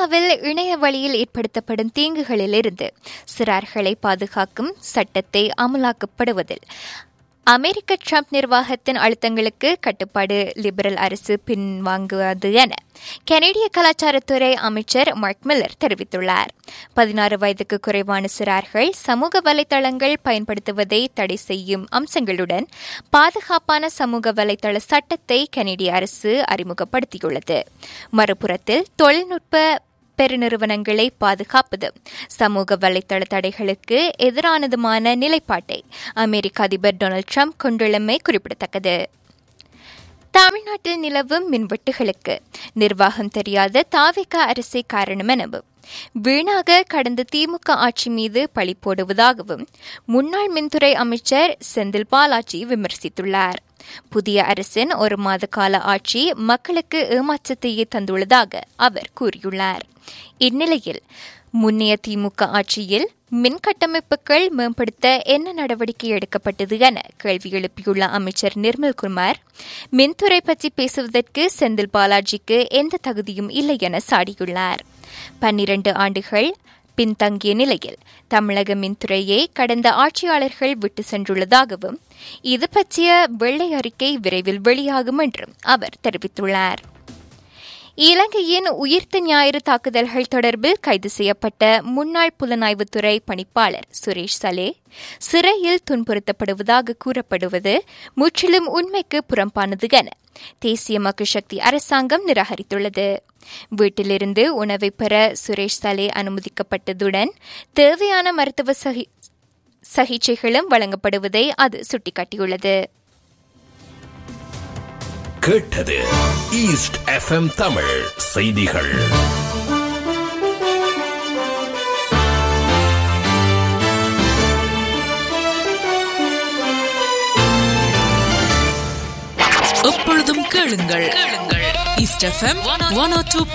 அமெரிக்காவில் இணைய வழியில் ஏற்படுத்தப்படும் தீங்குகளிலிருந்து சிறார்களை பாதுகாக்கும் சட்டத்தை அமலாக்கப்படுவதில் அமெரிக்க ட்ரம்ப் நிர்வாகத்தின் அழுத்தங்களுக்கு கட்டுப்பாடு லிபரல் அரசு பின்வாங்குவது என கனேடிய கலாச்சாரத்துறை அமைச்சர் மார்க் மில்லர் தெரிவித்துள்ளார் பதினாறு வயதுக்கு குறைவான சிறார்கள் சமூக வலைதளங்கள் பயன்படுத்துவதை தடை செய்யும் அம்சங்களுடன் பாதுகாப்பான சமூக வலைதள சட்டத்தை கனேடிய அரசு அறிமுகப்படுத்தியுள்ளது மறுபுறத்தில் தொழில்நுட்ப பெருநிறுவனங்களை பாதுகாப்பது சமூக வலைதள தடைகளுக்கு எதிரானதுமான நிலைப்பாட்டை அமெரிக்க அதிபர் டொனால்டு ட்ரம்ப் கொண்டுள்ளமை குறிப்பிடத்தக்கது தமிழ்நாட்டில் நிலவும் மின்வெட்டுகளுக்கு நிர்வாகம் தெரியாத தாவிக அரசே காரணம் எனவும் வீணாக கடந்த திமுக ஆட்சி மீது பழி போடுவதாகவும் முன்னாள் மின்துறை அமைச்சர் செந்தில் பாலாஜி விமர்சித்துள்ளார் புதிய அரசின் ஒரு மாத கால ஆட்சி மக்களுக்கு ஏமாற்றத்தையே தந்துள்ளதாக அவர் கூறியுள்ளார் இந்நிலையில் முன்னைய திமுக ஆட்சியில் மின் கட்டமைப்புகள் மேம்படுத்த என்ன நடவடிக்கை எடுக்கப்பட்டது என கேள்வி எழுப்பியுள்ள அமைச்சர் நிர்மல்குமார் மின்துறை பற்றி பேசுவதற்கு செந்தில் பாலாஜிக்கு எந்த தகுதியும் இல்லை என சாடியுள்ளார் பன்னிரண்டு ஆண்டுகள் பின்தங்கிய நிலையில் தமிழக மின்துறையை கடந்த ஆட்சியாளர்கள் விட்டு சென்றுள்ளதாகவும் இது பற்றிய வெள்ளை அறிக்கை விரைவில் வெளியாகும் என்றும் அவர் தெரிவித்துள்ளார் இலங்கையின் உயிர்த்த ஞாயிறு தாக்குதல்கள் தொடர்பில் கைது செய்யப்பட்ட முன்னாள் புலனாய்வுத்துறை பணிப்பாளர் சுரேஷ் சலே சிறையில் துன்புறுத்தப்படுவதாக கூறப்படுவது முற்றிலும் உண்மைக்கு புறம்பானது என தேசிய மக்கள் சக்தி அரசாங்கம் நிராகரித்துள்ளது வீட்டிலிருந்து உணவை பெற சுரேஷ் சலே அனுமதிக்கப்பட்டதுடன் தேவையான மருத்துவ சிகிச்சைகளும் வழங்கப்படுவதை அது சுட்டிக்காட்டியுள்ளது கேட்டது ஈஸ்ட் எஃப்எம் தமிழ் செய்திகள் எப்பொழுதும் கேளுங்கள் East FM one O two